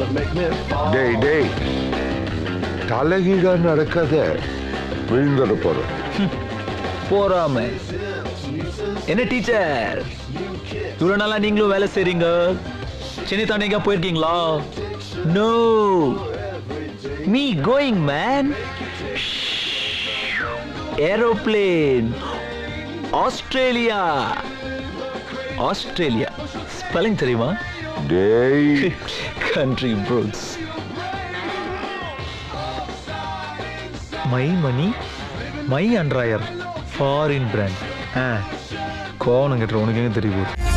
டேய் டேய் தலைகீழா நடக்காத விழுந்துட போறேன் போறாம என்ன டீச்சர் இவ்வளவு நாளா நீங்களும் வேலை செய்றீங்க சென்னை தாண்டி எங்க போயிருக்கீங்களா no me going man aeroplane Australia Australia spelling தெரியுமா டேய் country bros my money my அண்ட்ராயர் ஃபாரின் பிராண்ட் ஆ கோவனம் கட்டுற உனக்கு எங்க தெரியும்